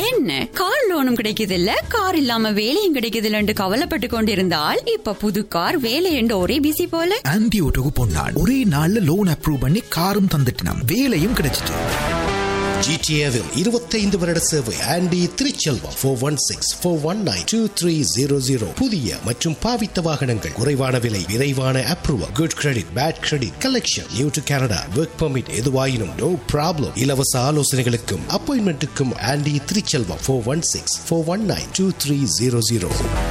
என்ன கார் லோனும் கிடைக்குது இல்ல கார் இல்லாம வேலையும் கிடைக்குது இல்லன்னு கவலைப்பட்டு கொண்டிருந்தால் இப்ப புது கார் வேலை என்று ஒரே பிசி போல ஆன்டி ஓட்டோக்கு பொன்னாள் ஒரே நாள்ல லோன் அப்ரூவ் பண்ணி காரும் தந்துட்டினாம் வேலையும் கிடைச்சிட்டு ஜிடிஏவில் இருபத்தைந்து வருட சேவை Andy Thiruchelvam four one six four one nine two three zero zero புதிய மற்றும் பாவித்த வாகனங்கள் குறைவான விலை விரைவான approval good credit bad credit collection new to Canada work permit எதுவாயினும் நோ ப்ராப்ளம் இலவச ஆலோசனைகளுக்கும் அப்பாயின்மெண்ட்டுக்கும் Andy Thiruchelvam four one six four one nine two three zero zero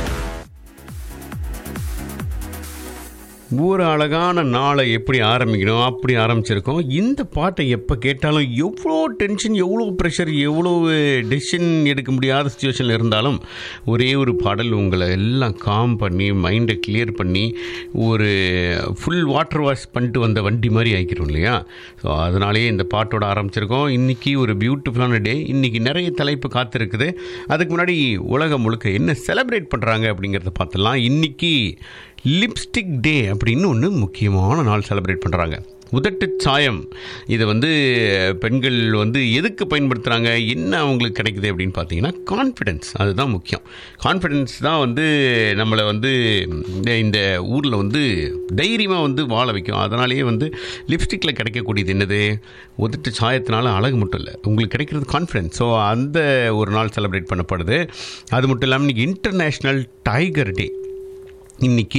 ஒரு அழகான நாளை எப்படி ஆரம்பிக்கணும் அப்படி ஆரம்பிச்சிருக்கோம் இந்த பாட்டை எப்போ கேட்டாலும் எவ்வளோ டென்ஷன் எவ்வளோ ப்ரெஷர் எவ்வளோ டெசிஷன் எடுக்க முடியாத சுச்சுவேஷனில் இருந்தாலும் ஒரே ஒரு பாடல் உங்களை எல்லாம் காம் பண்ணி மைண்டை கிளியர் பண்ணி ஒரு ஃபுல் வாட்டர் வாஷ் பண்ணிட்டு வந்த வண்டி மாதிரி ஆக்கிரும் இல்லையா ஸோ அதனாலேயே இந்த பாட்டோட ஆரம்பிச்சிருக்கோம் இன்றைக்கி ஒரு பியூட்டிஃபுல்லான டே இன்றைக்கி நிறைய தலைப்பு காத்திருக்குது அதுக்கு முன்னாடி உலகம் முழுக்க என்ன செலிப்ரேட் பண்ணுறாங்க அப்படிங்கிறத பார்த்துடலாம் இன்றைக்கி லிப்ஸ்டிக் டே அப்படின்னு ஒன்று முக்கியமான நாள் செலிப்ரேட் பண்ணுறாங்க உதட்டு சாயம் இதை வந்து பெண்கள் வந்து எதுக்கு பயன்படுத்துகிறாங்க என்ன அவங்களுக்கு கிடைக்குது அப்படின்னு பார்த்தீங்கன்னா கான்ஃபிடென்ஸ் அதுதான் முக்கியம் கான்ஃபிடென்ஸ் தான் வந்து நம்மளை வந்து இந்த இந்த ஊரில் வந்து தைரியமாக வந்து வாழ வைக்கும் அதனாலேயே வந்து லிப்ஸ்டிக்கில் கிடைக்கக்கூடியது என்னது உதட்டு சாயத்தினால அழகு மட்டும் இல்லை உங்களுக்கு கிடைக்கிறது கான்ஃபிடென்ஸ் ஸோ அந்த ஒரு நாள் செலிப்ரேட் பண்ணப்படுது அது மட்டும் இல்லாமல் இன்றைக்கி இன்டர்நேஷ்னல் டைகர் டே இன்னைக்கு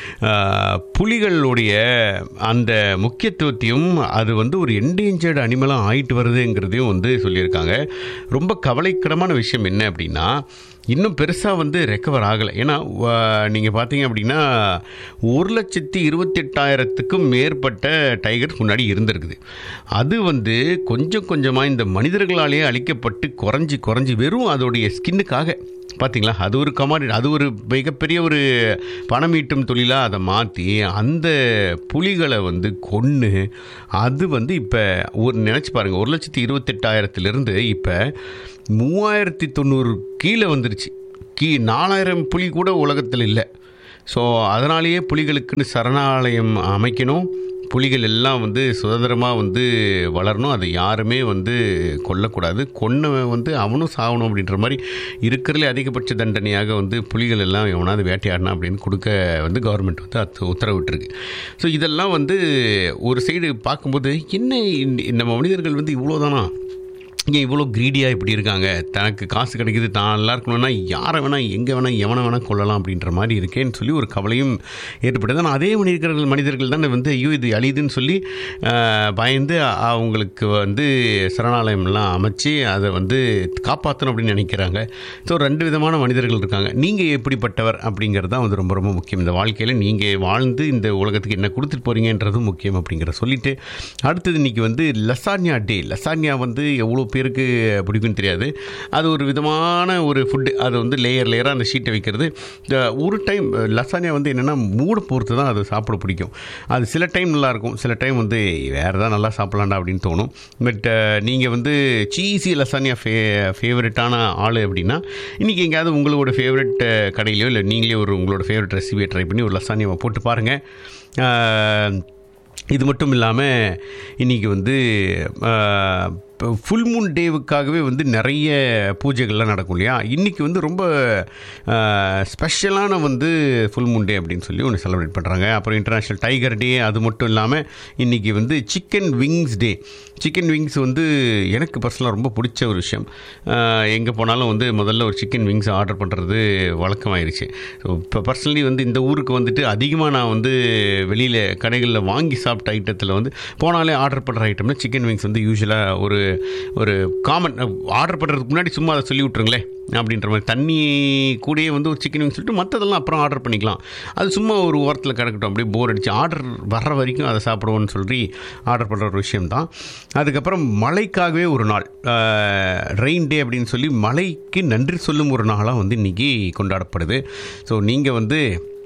ஆஹ், புலிகளுடைய அந்த முக்கியத்துவத்தையும் அது வந்து ஒரு என்டேஞ்சர்டு அனிமலாக ஆயிட்டு வருதுங்கிறதையும் வந்து சொல்லியிருக்காங்க ரொம்ப கவலைக்கிடமான விஷயம் என்ன அப்படின்னா இன்னும் பெருசாக வந்து ரெக்கவர் ஆகலை ஏன்னா நீங்கள் பார்த்தீங்க அப்படின்னா ஒரு லட்சத்தி இருபத்தெட்டாயிரத்துக்கும் மேற்பட்ட டைகர்ஸ் முன்னாடி இருந்திருக்குது அது வந்து கொஞ்சம் கொஞ்சமாக இந்த மனிதர்களாலேயே அழிக்கப்பட்டு குறைஞ்சி குறைஞ்சி வெறும் அதோடைய ஸ்கின்னுக்காக பார்த்தீங்களா அது ஒரு கமாடி அது ஒரு மிகப்பெரிய ஒரு பணமீட்டும் தொழிலாக அதை மாற்றி அந்த புலிகளை வந்து கொன்று அது வந்து இப்போ ஒரு நினச்சி பாருங்கள் ஒரு லட்சத்தி இருபத்தெட்டாயிரத்துலேருந்து இப்போ மூவாயிரத்தி தொண்ணூறு கீழே வந்துருச்சு கீ நாலாயிரம் புலி கூட உலகத்தில் இல்லை ஸோ அதனாலேயே புலிகளுக்குன்னு சரணாலயம் அமைக்கணும் புலிகள் எல்லாம் வந்து சுதந்திரமாக வந்து வளரணும் அதை யாருமே வந்து கொல்லக்கூடாது கொன்னவன் வந்து அவனும் சாகணும் அப்படின்ற மாதிரி இருக்கிறதுல அதிகபட்ச தண்டனையாக வந்து புலிகள் எல்லாம் எவனாவது வேட்டையாடணும் அப்படின்னு கொடுக்க வந்து கவர்மெண்ட் வந்து அது உத்தரவிட்டிருக்கு ஸோ இதெல்லாம் வந்து ஒரு சைடு பார்க்கும்போது என்ன இந்த- நம்ம மனிதர்கள் வந்து இவ்வளோதானா ஏன் இவ்வளோ க்ரீடியாக இப்படி இருக்காங்க தனக்கு காசு கிடைக்குது தான் நல்லா இருக்கணும்னா யாரை வேணால் எங்கே வேணால் எவனை வேணால் கொள்ளலாம் அப்படின்ற மாதிரி இருக்கேன்னு சொல்லி ஒரு கவலையும் ஏற்படுது ஆனால் அதே மனிதர்கள் மனிதர்கள் தானே வந்து ஐயோ இது அழியுதுன்னு சொல்லி ஆஹ், பயந்து அவங்களுக்கு வந்து சரணாலயம்லாம் அமைச்சு அதை வந்து காப்பாற்றணும் அப்படின்னு நினைக்கிறாங்க ஸோ ரெண்டு விதமான மனிதர்கள் இருக்காங்க நீங்கள் எப்படிப்பட்டவர் அப்படிங்கிறது தான் வந்து ரொம்ப ரொம்ப முக்கியம் இந்த வாழ்க்கையில் நீங்கள் வாழ்ந்து இந்த உலகத்துக்கு என்ன கொடுத்துட்டு போகிறீங்கன்றதும் முக்கியம் அப்படிங்கிற சொல்லிட்டு அடுத்தது இன்றைக்கி வந்து லசான்யா டே லசான்யா வந்து எவ்வளோ பேருக்கு பிடிக்கும்னு தெரியாது அது ஒரு விதமான ஒரு ஃபுட்டு அது வந்து லேயர் லேயராக அந்த ஷீட்டை வைக்கிறது இந்த ஒரு டைம் லசான்யா வந்து என்னென்னா மூட பொறுத்து தான் அது சாப்பிட பிடிக்கும் அது சில டைம் நல்லாயிருக்கும் சில டைம் வந்து வேறு தான் நல்லா சாப்பிட்லாண்டா அப்படின்னு தோணும் பட் நீங்கள் வந்து சீசி லசான்யா ஃபே ஃபேவரட்டான ஆள் அப்படின்னா இன்றைக்கி எங்கேயாவது உங்களோட ஃபேவரட் கடையிலையோ இல்லை நீங்களே ஒரு உங்களோட ஃபேவரட் ரெசிபியை ட்ரை பண்ணி ஒரு லசானியாவை போட்டு பாருங்கள் இது மட்டும் இல்லாமல் இன்றைக்கி வந்து ஃபுல் மூன் டேவுக்காகவே வந்து நிறைய பூஜைகள்லாம் நடக்கும் இல்லையா இன்றைக்கி வந்து ரொம்ப ஸ்பெஷலான வந்து ஃபுல் மூன் டே அப்படின்னு சொல்லி ஒன்று செலிப்ரேட் பண்ணுறாங்க அப்புறம் இன்டர்நேஷ்னல் டைகர் டே அது மட்டும் இல்லாமல் இன்றைக்கி வந்து chicken wings day chicken wings வந்து எனக்கு பர்சனலாக ரொம்ப பிடிச்ச ஒரு விஷயம் எங்கே போனாலும் வந்து முதல்ல ஒரு சிக்கன் விங்ஸ் ஆர்டர் பண்ணுறது வழக்கமாயிருச்சு ஸோ இப்போ பர்சனலி வந்து இந்த ஊருக்கு வந்துட்டு அதிகமாக நான் வந்து வெளியில் கடைகளில் வாங்கி சாப்பிட்ட ஐட்டத்தில் வந்து போனாலே ஆர்டர் பண்ணுற ஐட்டம்னா சிக்கன் விங்ஸ் வந்து யூஸ்வலாக ஒரு ஒரு காமன் ஆர்டர் பண்ணுறதுக்கு முன்னாடி சும்மா அதை சொல்லி விட்ருங்களேன் அப்படின்ற மாதிரி தண்ணி கூடயே வந்து ஒரு சிக்கன் விங்ஸ் சொல்லிட்டு மற்றதெல்லாம் அப்புறம் ஆர்டர் பண்ணிக்கலாம் அது சும்மா ஒரு ஓரத்தில் கிடக்கட்டும் அப்படியே போர் அடிச்சு ஆர்டர் வர்ற வரைக்கும் அதை சாப்பிடுவோன்னு சொல்லி ஆர்டர் பண்ணுற ஒரு விஷயம் தான் அதுக்கப்புறம் மழைக்காகவே ஒரு நாள் ரெயின் டே அப்படின்னு சொல்லி மழைக்கு நன்றி சொல்லும் ஒரு நாளாக வந்து இன்றைக்கி கொண்டாடப்படுது ஸோ நீங்கள் வந்து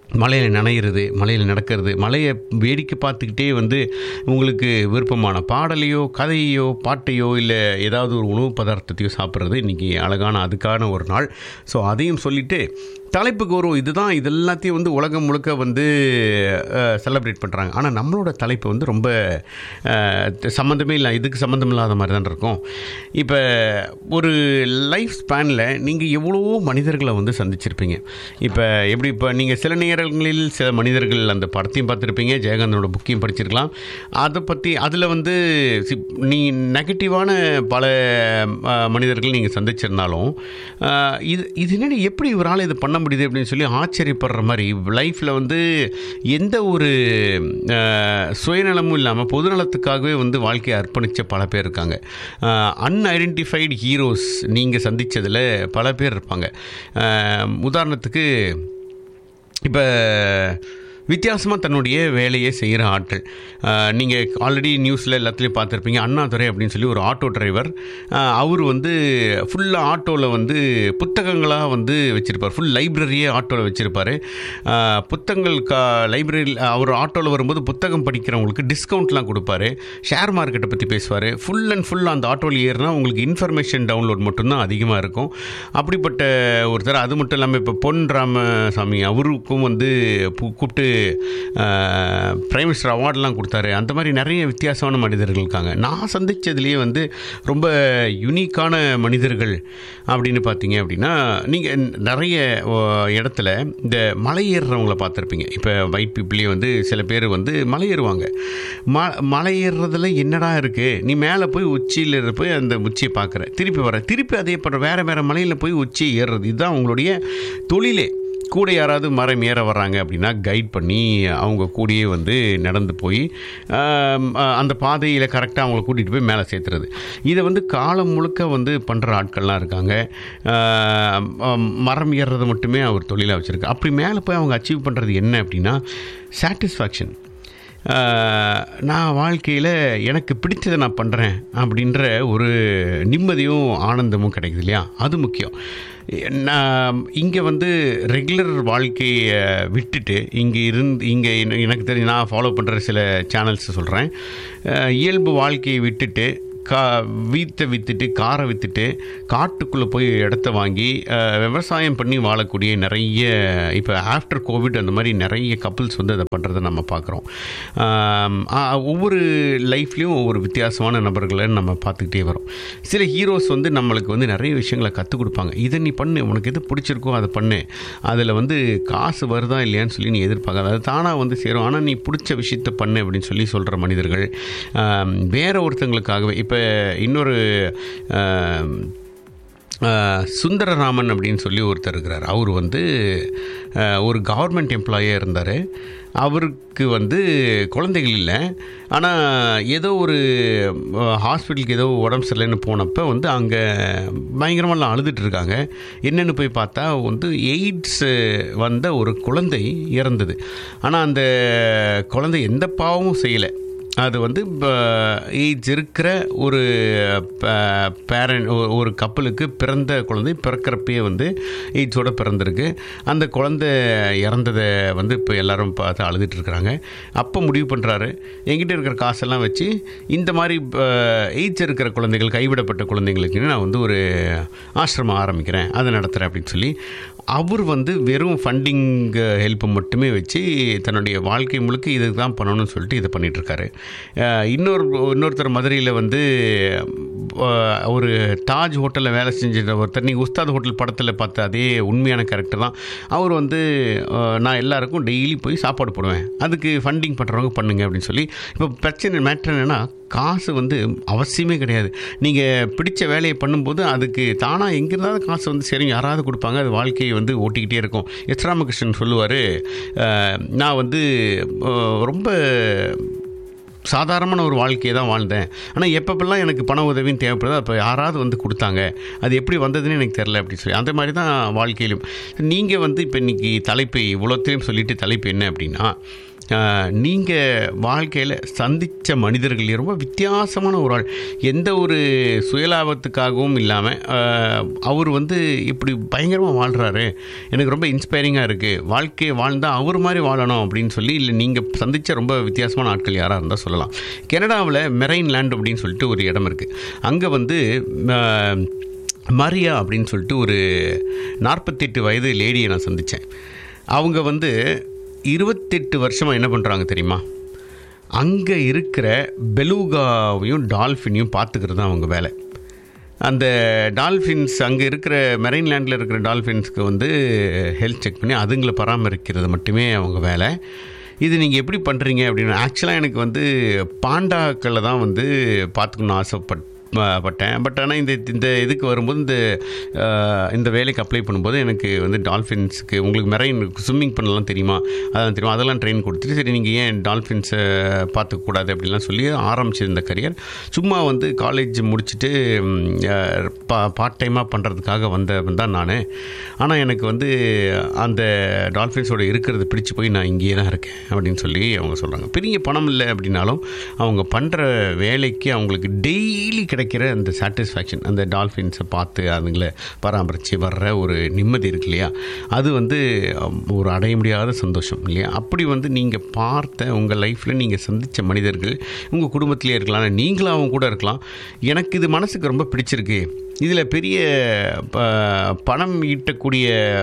மலையில் நனையிறது மலையில் நடக்கிறது மலையை வேடிக்கை பார்த்துக்கிட்டே வந்து உங்களுக்கு விருப்பமான பாடலையோ கதையோ பாட்டையோ இல்லை ஏதாவது ஒரு உணவு பதார்த்தத்தையோ சாப்பிட்றது இன்றைக்கி அழகான அதுக்கான ஒரு நாள் ஸோ அதையும் சொல்லிவிட்டு தலைப்புக்கு வரும் இதுதான் இது எல்லாத்தையும் வந்து உலகம் முழுக்க வந்து செலிப்ரேட் பண்ணுறாங்க ஆனால் நம்மளோட தலைப்பு வந்து ரொம்ப சம்மந்தமே இல்லை இதுக்கு சம்மந்தம் இல்லாத மாதிரி தான் இருக்கும் இப்போ ஒரு லைஃப் ஸ்பேனில் நீங்கள் எவ்வளவோ மனிதர்களை வந்து சந்திச்சிருப்பீங்க இப்போ எப்படி இப்போ நீங்கள் சில நேரங்களில் சில மனிதர்கள் அந்த படத்தையும் பார்த்துருப்பீங்க ஜெயகாந்தனோட புக்கையும் படிச்சிருக்கலாம் அதை பற்றி அதில் வந்து சி- நீ நெகட்டிவான பல மனிதர்கள் நீங்கள் சந்திச்சிருந்தாலும் அஹ், இது இது என்னடி எப்படி இவரால் இது பண்ண முடியுது அப்படின்னு சொல்லி ஆச்சரியப்படுற மாதிரி லைஃப்பில் வந்து எந்த ஒரு அஹ், சுயநலமும் இல்லாமல் பொதுநலத்துக்காகவே வந்து வாழ்க்கையை அர்ப்பணித்த பல பேர் இருக்காங்க அன்ஐடென்டிஃபைடு ஹீரோஸ் நீங்கள் சந்தித்ததில் பல பேர் இருப்பாங்க அஹ், உதாரணத்துக்கு இப்போ வித்தியாசமாக தன்னுடைய வேலையை செய்கிற ஆட்கள் நீங்கள் ஆல்ரெடி நியூஸில் எல்லாத்துலேயும் பார்த்துருப்பீங்க அண்ணாதுரை அப்படின்னு சொல்லி ஒரு ஆட்டோ டிரைவர் அவர் வந்து ஃபுல்லாக ஆட்டோவில் வந்து புத்தகங்களாக வந்து வச்சுருப்பார் ஃபுல் லைப்ரரியே ஆட்டோவில் வச்சுருப்பார் புத்தகங்கள் கா லைப்ரரி அவர் ஆட்டோவில் வரும்போது புத்தகம் படிக்கிறவங்களுக்கு டிஸ்கவுண்ட்லாம் கொடுப்பாரு ஷேர் மார்க்கெட்டை பற்றி பேசுவார் ஃபுல் அண்ட் ஃபுல் அந்த ஆட்டோவில் ஏறினா உங்களுக்கு இன்ஃபர்மேஷன் டவுன்லோட் மட்டும்தான் அதிகமாக இருக்கும் அப்படிப்பட்ட ஒருத்தர் அது மட்டும் இல்லாமல் இப்போ பொன் ராமசாமி அவருக்கும் வந்து பு- கூப்பிட்டு பிரைம் மினிஸ்டர் அவார்டெலாம் கொடுத்தாரு அந்த மாதிரி நிறைய வித்தியாசமான மனிதர்கள் இருக்காங்க நான் சந்தித்ததுலேயே வந்து ரொம்ப யுனிக்கான மனிதர்கள் அப்படின்னு பார்த்தீங்க அப்படின்னா நீங்கள் நிறைய ஓ, இடத்துல இந்த மலை ஏறுறவங்கள பார்த்துருப்பீங்க இப்போ ஒயிட் பீப்புளே வந்து சில பேர் வந்து மலை ஏறுவாங்க ம மலை ஏறுறதுல என்னடா இருக்குது நீ மேலே போய் உச்சியில் போய் அந்த உச்சியை பார்க்குற திருப்பி வர திருப்பி அதே பண்ணுற வேறு வேறு மலையில் போய் உச்சியை ஏறுறது இதுதான் அவங்களுடைய தொழிலே கூட யாராவது மரம் ஏற வர்றாங்க அப்படின்னா கைட் பண்ணி அவங்க கூடயே வந்து நடந்து போய் ஆம், அ- அந்த பாதையில் கரெக்டாக அவங்கள கூட்டிகிட்டு போய் மேலே சேர்த்துறது இதை வந்து காலம் முழுக்க வந்து பண்ணுற ஆட்கள்லாம் இருக்காங்க ஆம், ஆம், மரம் ஏறுறது மட்டுமே அவர் தொழிலாக வச்சுருக்கு அப்படி மேலே போய் அவங்க அச்சீவ் பண்ணுறது என்ன அப்படின்னா சாட்டிஸ்ஃபேக்ஷன் நான் வாழ்க்கையில் எனக்கு பிடிச்சதை நான் பண்ணுறேன் அப்படின்ற ஒரு நிம்மதியும் ஆனந்தமும் கிடைக்குது இல்லையா அது முக்கியம் நான் இங்கே வந்து ரெகுலர் வாழ்க்கையை விட்டுட்டு இங்கே இருந்து இங்கே எனக்கு தெரிஞ்சு நான் ஃபாலோ பண்ணுற சில சேனல்ஸ் சொல்கிறேன் இயல்பு வாழ்க்கையை விட்டுட்டு கா வீட்டை விற்றுட்டு காரை விற்றுட்டு காட்டுக்குள்ளே போய் இடத்த வாங்கி அஹ், விவசாயம் பண்ணி வாழக்கூடிய நிறைய இப்போ ஆஃப்டர் கோவிட் அந்த மாதிரி நிறைய கப்புள்ஸ் வந்து அதை பண்ணுறதை நம்ம பார்க்குறோம் ஒவ்வொரு லைஃப்லேயும் ஒவ்வொரு வித்தியாசமான நபர்களை நம்ம பார்த்துக்கிட்டே வரோம் சில ஹீரோஸ் வந்து நம்மளுக்கு வந்து நிறைய விஷயங்களை கற்றுக் கொடுப்பாங்க இதை நீ பண்ணு உனக்கு எது பிடிச்சிருக்கோ அதை பண்ணு அதில் வந்து காசு வருதா இல்லையான்னு சொல்லி நீ எதிர்பார்க்காத அது தானாக வந்து சேரும் ஆனால் நீ பிடிச்ச விஷயத்தை பண்ணு அப்படின்னு சொல்லி சொல்கிற மனிதர்கள் ஆம், வேற ஒருத்தங்களுக்காகவே இப்போ இன்னொரு ஆம், ஆஹ், சுந்தரராமன் அப்படின்னு சொல்லி ஒருத்தர் இருக்கிறார் அவர் வந்து ஆஹ், ஒரு கவர்மெண்ட் எம்ப்ளாயாக இருந்தார் அவருக்கு வந்து குழந்தைகள் இல்லை ஆனால் ஏதோ ஒரு ஹாஸ்பிட்டலுக்கு ஏதோ உடம்பு சரியில்லைன்னு போனப்போ வந்து அங்கே பயங்கரமெல்லாம் அழுதுட்டு இருக்காங்க என்னென்னு போய் பார்த்தா வந்து எய்ட்ஸ் வந்த ஒரு குழந்தை இறந்தது ஆனால் அந்த குழந்தை எந்த பாவமும் செய்யலை அது வந்து ஏஜ் இருக்கிற ஒரு பேரண்ட் ஒரு கப்பலுக்கு பிறந்த குழந்தை பிறக்கிறப்பயே வந்து ஏஜோட பிறந்திருக்கு அந்த குழந்தை இறந்ததை வந்து இப்போ எல்லாரும் பார்த்து அழுதுட்டு இருக்கிறாங்க அப்போ முடிவு பண்ணுறாரு என்கிட்ட இருக்கிற காசெல்லாம் வச்சு இந்த மாதிரி ஏஜ் இருக்கிற குழந்தைகள் கைவிடப்பட்ட குழந்தைங்களுக்கு நான் வந்து ஒரு ஆசிரமம் ஆரம்பிக்கிறேன் அதை நடத்துகிறேன் அப்படின்னு சொல்லி அவர் வந்து வெறும் ஃபண்டிங் ஹெல்ப்பை மட்டுமே வச்சு தன்னுடைய வாழ்க்கை முழுக்க இதுக்கு தான் பண்ணணும்னு சொல்லிட்டு இதை பண்ணிகிட்ருக்காரு இன்னொரு இன்னொருத்தர் மதுரையில் வந்து அஹ், ஒரு தாஜ் ஹோட்டலில் வேலை செஞ்சுட்டு ஒருத்தர் நீங்கள் உஸ்தாத் ஹோட்டல் படத்தில் பார்த்த அதே உண்மையான கேரக்டர் தான் அவர் வந்து அஹ், நான் எல்லாருக்கும் டெய்லி போய் சாப்பாடு போடுவேன் அதுக்கு ஃபண்டிங் பண்ணுறவங்க பண்ணுங்க அப்படின்னு சொல்லி இப்போ பிரச்சனை மேட்ரு என்னென்னா காசு வந்து அவசியமே கிடையாது நீங்கள் பிடிச்ச வேலையை பண்ணும்போது அதுக்கு தானாக எங்கிருந்தாவது காசு வந்து சரி யாராவது கொடுப்பாங்க அது வாழ்க்கையை வந்து ஓட்டிக்கிட்டே இருக்கும் எஸ் ராமகிருஷ்ணன் சொல்லுவார் நான் வந்து அஹ், ரொம்ப சாதாரணமான ஒரு வாழ்க்கையை தான் வாழ்ந்தேன் ஆனால் எப்பப்பெல்லாம் எனக்கு பண உதவின்னு தேவைப்படுதோ அப்போ யாராவது வந்து கொடுத்தாங்க அது எப்படி வந்ததுன்னு எனக்கு தெரில அப்படின்னு சொல்லி அந்த மாதிரி தான் வாழ்க்கையிலும் நீங்கள் வந்து இப்போ இன்றைக்கி தலைப்பு இவ்வளோத்தையும் சொல்லிட்டு தலைப்பு என்ன அப்படின்னா நீங்கள் வாழ்க்கையில் சந்தித்த மனிதர்கள் ரொம்ப வித்தியாசமான ஒரு ஆள் எந்த ஒரு சுயலாபத்துக்காகவும் இல்லாமல் அவர் வந்து இப்படி பயங்கரமாக வாழ்கிறாரு எனக்கு ரொம்ப இன்ஸ்பைரிங்காக இருக்குது வாழ்க்கையை வாழ்ந்தால் அவர் மாதிரி வாழணும் அப்படின்னு சொல்லி இல்லை நீங்கள் சந்தித்த ரொம்ப வித்தியாசமான ஆட்கள் யாராக இருந்தால் சொல்லலாம் கனடாவில் மெரைன் லேண்ட் அப்படின்னு சொல்லிட்டு ஒரு இடம் இருக்குது அங்கே வந்து அஹ், மரியா அப்படின்னு சொல்லிட்டு ஒரு நாற்பத்தெட்டு வயது லேடியை நான் சந்தித்தேன் அவங்க வந்து இருபத்தெட்டு வருஷமாக என்ன பண்ணுறாங்க தெரியுமா அங்கே இருக்கிற பெலூகாவையும் டால்ஃபினையும் பார்த்துக்கிறது தான் அவங்க வேலை அந்த டால்ஃபின்ஸ் அங்கே இருக்கிற மெரைன் லேண்டில் இருக்கிற டால்ஃபின்ஸ்க்கு வந்து ஹெல்த் செக் பண்ணி அதுங்களை பராமரிக்கிறது மட்டுமே அவங்க வேலை இது நீங்கள் எப்படி பண்ணுறீங்க அப்படின்னு ஆக்சுவலாக எனக்கு வந்து பாண்டாக்களை தான் வந்து பார்த்துக்கணும்னு ஆசைப்பட் ப- பட்டேன் பட் ஆனால் இந்த இந்த இதுக்கு வரும்போது இந்த அஹ், இந்த வேலைக்கு அப்ளை பண்ணும்போது எனக்கு வந்து டால்ஃபின்ஸுக்கு உங்களுக்கு மெரைன் ஸ்விம்மிங் பண்ணலாம் தெரியுமா அதெல்லாம் தெரியும் அதெல்லாம் ட்ரெயின் கொடுத்துட்டு சரி நீங்கள் ஏன் டால்ஃபின்ஸை பார்த்துக்கூடாது அப்படிலாம் சொல்லி ஆரம்பிச்சிருந்த கரியர் சும்மா வந்து காலேஜ் முடிச்சுட்டு ம், அஹ், பா பார்ட் டைமாக பண்ணுறதுக்காக வந்தவன் தான் நான் ஆனால் எனக்கு வந்து அந்த டால்ஃபின்ஸோட இருக்கிறது பிடிச்சு போய் நான் இங்கேயே தான் இருக்கேன் அப்படின்னு சொல்லி அவங்க சொல்கிறாங்க பெரிய பணம் இல்லை அப்படின்னாலும் அவங்க பண்ணுற வேலைக்கு அவங்களுக்கு டெய்லி கிடைக்கிற அந்த சாட்டிஸ்ஃபேக்ஷன் அந்த டால்ஃபின்ஸை பார்த்து அதுங்களை பராமரித்து வர்ற ஒரு நிம்மதி இருக்கு இல்லையா அது வந்து அம், ஒரு அடைய முடியாத சந்தோஷம் இல்லையா அப்படி வந்து நீங்கள் பார்த்த உங்கள் லைஃப்பில் நீங்கள் சந்தித்த மனிதர்கள் உங்கள் குடும்பத்திலே இருக்கலாம் நீங்களாகவும் கூட இருக்கலாம் எனக்கு இது மனசுக்கு ரொம்ப பிடிச்சிருக்கு இதில் பெரிய ப- பணம் ஈட்டக்கூடிய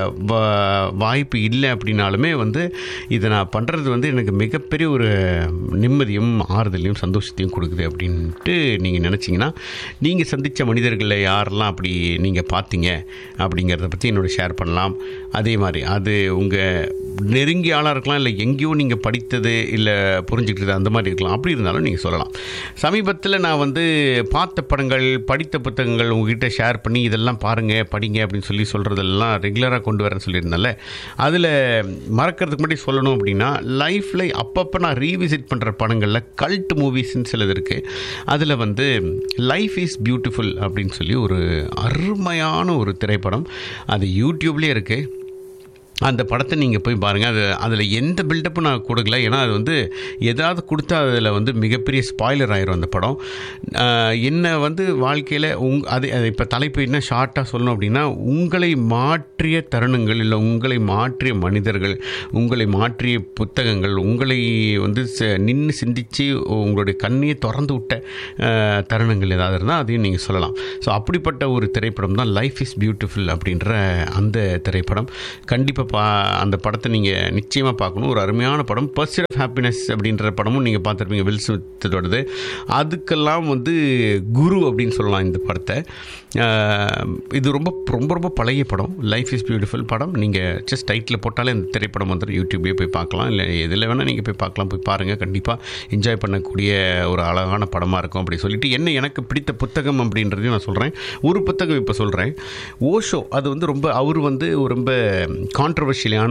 வா- வாய்ப்பு இல்லை அப்படின்னாலுமே வந்து இதை நான் பண்ணுறது வந்து எனக்கு மிகப்பெரிய ஒரு நிம்மதியும் ஆறுதலையும் சந்தோஷத்தையும் கொடுக்குது அப்படின்ட்டு நீங்கள் நினச்சிங்கன்னா நீங்கள் சந்தித்த மனிதர்களில் யாரெல்லாம் அப்படி நீங்கள் பார்த்தீங்க அப்படிங்கிறத பற்றி என்னோட ஷேர் பண்ணலாம் அதே மாதிரி அது உங்கள் நெருங்கிய ஆளாக இருக்கலாம் இல்லை எங்கேயோ நீங்கள் படித்தது இல்லை புரிஞ்சுக்கிட்டது அந்த மாதிரி இருக்கலாம் அப்படி இருந்தாலும் நீங்கள் சொல்லலாம் சமீபத்தில் நான் வந்து பார்த்த படங்கள் படித்த புத்தகங்கள் உங்ககிட்ட ஷேர் பண்ணி இதெல்லாம் பாருங்கள் படிங்க அப்படின்னு சொல்லி சொல்கிறதெல்லாம் ரெகுலராக கொண்டு வரேன்னு சொல்லியிருந்தேன்ல அதில் மறக்கிறதுக்கு முன்னாடி சொல்லணும் அப்படின்னா லைஃப்பில் அப்பப்போ நான் ரீவிசிட் பண்ணுற படங்களில் கல்ட் மூவிஸ்ன்னு சிலது இருக்குது அதில் வந்து லைஃப் இஸ் பியூட்டிஃபுல் அப்படின்னு சொல்லி ஒரு அருமையான ஒரு திரைப்படம் அது யூடியூப்லேயே இருக்குது அந்த படத்தை நீங்கள் போய் பாருங்கள் அது அதில் எந்த பில்டப்பும் நான் கொடுக்கல ஏன்னா அது வந்து ஏதாவது கொடுத்தா அதில் வந்து மிகப்பெரிய ஸ்பாய்லர் ஆயிரும் அந்த படம் ஆஹ் என்ன வந்து வாழ்க்கையில் உங் அது அது இப்போ தலைப்பு என்ன ஷார்ட்டாக சொல்லணும் அப்படின்னா உங்களை மாற்றிய தருணங்கள் இல்லை உங்களை மாற்றிய மனிதர்கள் உங்களை மாற்றிய புத்தகங்கள் உங்களை வந்து நின்று சிந்தித்து உங்களுடைய கண்ணையை திறந்து விட்ட ஆஹ் தருணங்கள் ஏதாவது இருந்தால் அதையும் நீங்கள் சொல்லலாம் ஸோ அப்படிப்பட்ட ஒரு திரைப்படம் தான் லைஃப் இஸ் பியூட்டிஃபுல் அப்படின்ற அந்த திரைப்படம் கண்டிப்பாக பா அந்த படத்தை நீங்கள் நிச்சயமாக பார்க்கணும் ஒரு அருமையான படம் பர்சிட் ஆஃப் ஹாப்பினஸ் அப்படின்ற படமும் நீங்கள் பார்த்துருப்பீங்க வில் ஸ்மித்தோடது அதுக்கெல்லாம் வந்து குரு அப்படின்னு சொல்லலாம் இந்த படத்தை ஆஹ் இது ரொம்ப ரொம்ப ரொம்ப பழைய படம் லைஃப் இஸ் பியூட்டிஃபுல் படம் நீங்கள் ஜஸ்ட் டைட்டில் போட்டாலே இந்த திரைப்படம் வந்து யூடியூப்லேயே போய் பார்க்கலாம் இல்லை எதில் வேணால் நீங்கள் போய் பார்க்கலாம் போய் பாருங்கள் கண்டிப்பாக என்ஜாய் பண்ணக்கூடிய ஒரு அழகான படமாக இருக்கும் அப்படி சொல்லிட்டு என்ன எனக்கு பிடித்த புத்தகம் அப்படின்றதையும் நான் சொல்கிறேன் ஒரு புத்தகம் இப்போ சொல்கிறேன் ஓஷோ அது வந்து ரொம்ப அவர் வந்து ஒரு ரொம்ப கான்ட்ரவர்ஷியலான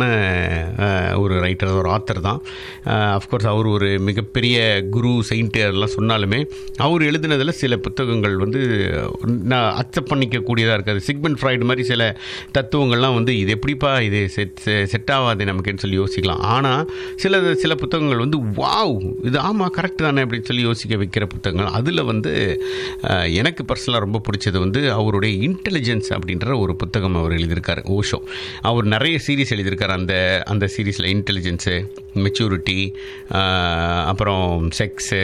ஒரு ரைட்டர் ஒரு ஆத்தர் தான் அஃப்கோர்ஸ் அவர் ஒரு மிகப்பெரிய குரு செயின்ட்டு அதெல்லாம் சொன்னாலுமே அவர் எழுதினதில் சில புத்தகங்கள் வந்து நான் அக்செப்ட் பண்ணிக்கக்கூடியதாக இருக்காது சிக்மெண்ட் ஃப்ரைடு மாதிரி சில தத்துவங்கள்லாம் வந்து இது எப்படிப்பா இது செட் செட் ஆகாது நமக்குன்னு சொல்லி யோசிக்கலாம் ஆனால் சில சில புத்தகங்கள் வந்து வாவ் இது ஆமாம் கரெக்ட் தானே அப்படின்னு சொல்லி யோசிக்க வைக்கிற புத்தகங்கள் அதில் வந்து அஹ், எனக்கு பர்சனலாக ரொம்ப பிடிச்சது வந்து அவருடைய இன்டெலிஜென்ஸ் அப்படின்ற ஒரு புத்தகம் அவர் எழுதியிருக்காரு ஓஷோ அவர் நிறைய சீரிஸ் எழுதியிருக்காரு அந்த அந்த சீரீஸில் இன்டெலிஜென்ஸு மெச்சூரிட்டி அப்புறம் செக்ஸு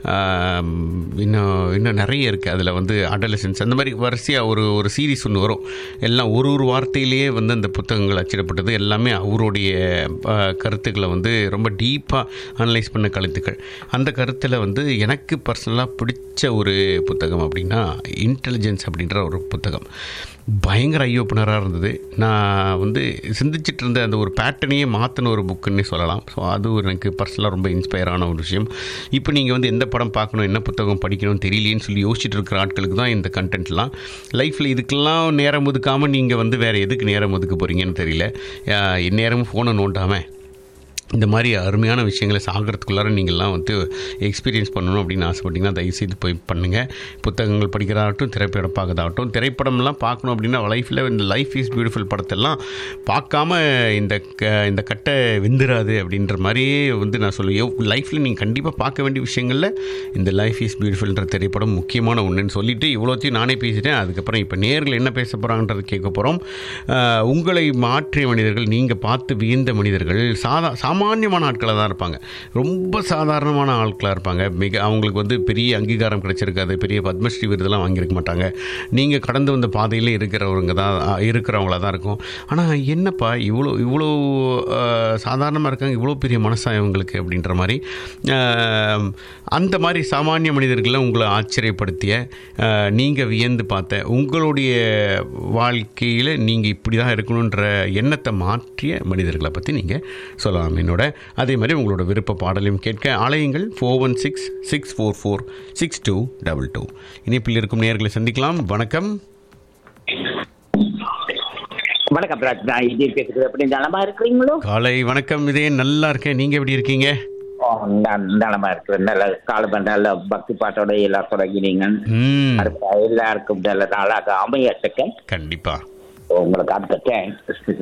இன்னும் இன்னும் நிறைய இருக்குது அதில் வந்து அடலசன்ஸ் அந்த மாதிரி வரிசையாக ஒரு ஒரு சீரிஸ் ஒன்று வரும் எல்லாம் ஒரு ஒரு வார்த்தையிலேயே வந்து அந்த புத்தகங்கள் அச்சிடப்பட்டது எல்லாமே அவருடைய அஹ், கருத்துக்களை வந்து ரொம்ப டீப்பாக அனலைஸ் பண்ண கருத்துக்கள் அந்த கருத்தில் வந்து எனக்கு பர்சனலாக பிடிச்ச ஒரு புத்தகம் அப்படின்னா இன்டெலிஜென்ஸ் அப்படின்ற ஒரு புத்தகம் பயங்கர ஐ ஓப்பனராக இருந்தது நான் வந்து சிந்திச்சிட்டு இருந்த அந்த ஒரு பேட்டர்னையே மாற்றின ஒரு புக்குன்னே சொல்லலாம் ஸோ அது ஒரு எனக்கு பர்சனலாக ரொம்ப இன்ஸ்பயரான ஒரு விஷயம் இப்போ நீங்கள் வந்து எந்த படம் பார்க்கணும் என்ன புத்தகம் படிக்கணும்னு தெரியலேன்னு சொல்லி யோசிச்சுட்டு இருக்கிற ஆட்களுக்கு தான் இந்த கண்டென்ட்லாம் லைஃப்பில் இதுக்கெல்லாம் நேரம் ஒதுக்காமல் நீங்கள் வந்து வேறு எதுக்கு நேரம் ஒதுக்க போகிறீங்கன்னு தெரியல அஹ், எந்நேரமும் ஃபோனை நோண்டாமல் இந்த மாதிரி அருமையான விஷயங்களை சாகிறதுக்குள்ளார நீங்கள்லாம் வந்து எக்ஸ்பீரியன்ஸ் பண்ணணும் அப்படின்னு ஆசைப்பட்டீங்கன்னா தயவுசெய்து போய் பண்ணுங்கள் புத்தகங்கள் படிக்கிறதாகட்டும் திரைப்படம் பார்க்கறதாகட்டும் திரைப்படம்லாம் பார்க்கணும் அப்படின்னா லைஃப்பில் இந்த லைஃப் இஸ் பியூட்டிஃபுல் படத்தெல்லாம் பார்க்காம இந்த க இந்த கட்டை வெந்துராது அப்படின்ற மாதிரியே வந்து நான் சொல்லுவேன் லைஃப்பில் நீங்கள் கண்டிப்பாக பார்க்க வேண்டிய விஷயங்களில் இந்த லைஃப் இஸ் பியூட்டிஃபுல்ன்ற திரைப்படம் முக்கியமான ஒன்றுன்னு சொல்லிட்டு இவ்வளோத்தையும் நானே பேசிட்டேன் அதுக்கப்புறம் இப்போ நேரில் என்ன பேச போகிறாங்கன்றது கேட்க போகிறோம் உங்களை மாற்றிய மனிதர்கள் நீங்கள் பார்த்து வியந்த மனிதர்கள் சாதா சாமானியமான ஆட்களாக தான் இருப்பாங்க ரொம்ப சாதாரணமான ஆட்களாக இருப்பாங்க மிக அவங்களுக்கு வந்து பெரிய அங்கீகாரம் கிடைச்சிருக்காது பெரிய பத்மஸ்ரீ விருதெல்லாம் வாங்கியிருக்க மாட்டாங்க நீங்கள் கடந்து வந்த பாதையிலே இருக்கிறவங்க தான் இருக்கிறவங்களா தான் இருக்கும் ஆனால் என்னப்பா இவ்வளோ இவ்வளோ சாதாரணமாக இருக்காங்க இவ்வளோ பெரிய மனசா இவங்களுக்கு அப்படின்ற மாதிரி ஆஹ், அந்த மாதிரி சாமானிய மனிதர்களை உங்களை ஆச்சரியப்படுத்திய நீங்கள் வியந்து பார்த்த உங்களுடைய வாழ்க்கையில் நீங்கள் இப்படி தான் இருக்கணுன்ற எண்ணத்தை மாற்றிய மனிதர்களை பற்றி நீங்கள் சொல்லலாம் என்னோட அதே மாதிரி உங்களோட விருப்ப பாடலையும் கேட்க ஆலயங்கள் four one six six four four six two double two இணைப்பில் இருக்கும் நேர்களை சந்திக்கலாம் வணக்கம் வணக்கம் ராஜ் நான் இது பேசுறது எப்படி நலமா இருக்கிறீங்களோ காலை வணக்கம் இதே நல்லா இருக்கேன் நீங்கள் எப்படி இருக்கீங்க ஓ, நான் நலமா இருக்கிறேன் நல்ல காலம்ப நல்ல பக்தி பாட்டோட எல்லாம் தொடங்கினீங்க ம் அடுத்த எல்லாருக்கும் நல்ல நாளாக அமையட்டுக்க கண்டிப்பாக உங்களுக்கு அடுத்த தேங்க்ஸ்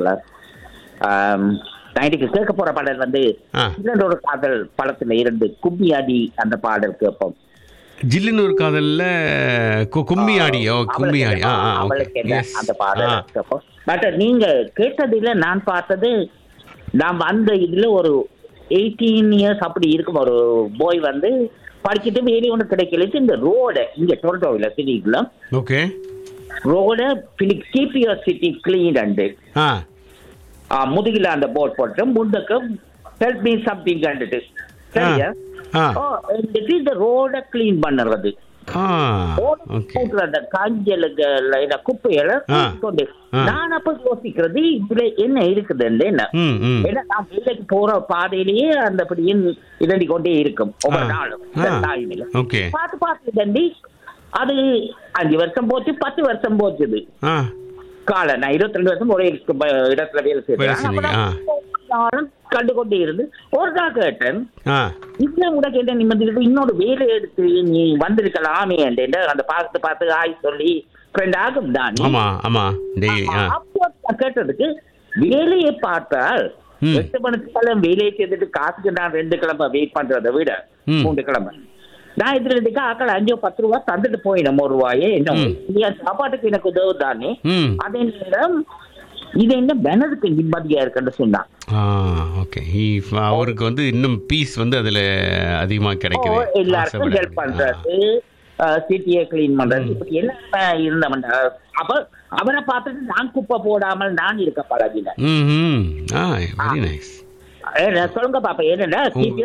நான் இன்னைக்கு கேட்க போற பாடல் வந்து ஆ. இரண்டோட காதல் படத்துல இருந்து கும்மி அடி அந்த பாடல் கேட்போம் ஜில்லுன்னு ஒரு காதல்ல கு- கும்மி ஆடி ஓ கும்மி ஆடி ஆ ஆ ஓகே அவளுக்கு என்ன எஸ் அந்த பாடல் ஆ கேட்போம் பட் நீங்க கேட்டதுல நான் பார்த்தது நாம் அந்த இதுல ஒரு எயிட்டீன் இயர்ஸ் அப்படி இருக்கும் ஒரு போய் வந்து படிச்சுட்டு வேலை ஒன்று கிடைக்கல இந்த ரோட இங்க டொரண்டோவில் சிட்டிக்குள்ள ஓகே ரோட keep your city clean and ah முதுகில அந்த போர்ட் போட்டு முன்னுக்கு ஹெல்ப் மீ சம்திங் கண்டுட்டு சரியா ஆ ஓ, இந்த ரோட கிளீன் பண்ணுறது ஆ ஓட ஓகே போட்டுற அந்த காஞ்சலுக்கு இந்த குப்பையில ஆ. கொண்டு ஆ. நான் அப்ப யோசிக்கிறது இதுல என்ன இருக்குது என்ன ம் ம் ஏன்னா நான் வேலைக்கு போற பாதையிலேயே அந்த படியும் இதண்டி கொண்டே இருக்கும் ஒவ்வொரு ஆ. நாளும் ஆ. டைமில் ஓகே பார்த்து பார்த்து இதண்டி அது அஞ்சு வருஷம் போச்சு பத்து வருஷம் போச்சுது ஆ காலை நான் இருபத்தி ரெண்டு வருஷம் ஒரே ப- இடத்துல வேலை வேலை செய்தேன் செஞ்சீங்க, ஆ. நானும் கண்டு கொண்டே இருந்து ஒரு நாள் கேட்டேன் ஆ இதுல கூட கேட்டேன் நிம்மதி இன்னொரு வேலை எடுத்து நீ வந்திருக்கலாமே என்று அந்த பார்த்து பார்த்து ஆய் சொல்லி ஃப்ரெண்ட் ஆகும் தான் ஆமா ஆமா டெய்லி ஆ அப்போ நான் கேட்டதுக்கு வேலையை பார்த்தால் ம். எட்டு மணிக்கு காலம் வேலையை செய்துட்டு காசுக்கு நான் ரெண்டு கிழமை வெயிட் பண்றதை விட ம். மூன்று கிழமை நான் இதுல ரெண்டு ஆக்கள் அஞ்சோ பத்து ரூபா தந்துட்டு போயிடும் ஒரு ரூபாயே என்ன என் சாப்பாட்டுக்கு எனக்கு உதவு தானே ம் அதே நேரம் இது என்ன மனதுக்கு நிம்மதியா இருக்குன்னு சொன்னான் ஆ ஓகே அவருக்கு வந்து இன்னும் பீஸ் வந்து அதுல அதிகமா ஓ, கிடைக்குது எல்லாருக்கும் ஆசைப்பட ஹெல்ப் பண்றது சிட்டியை கிளீன் பண்றது இப்படி எல்லாம் இருந்தவன் அப்ப அவரை பார்த்துட்டு நான் குப்பை போடாமல் நான் இருக்க பழகினேன் ம் ம் ஆ வெரி நைஸ் ஏ, சொல்லுங்க பாப்பா என்னன்னா keep your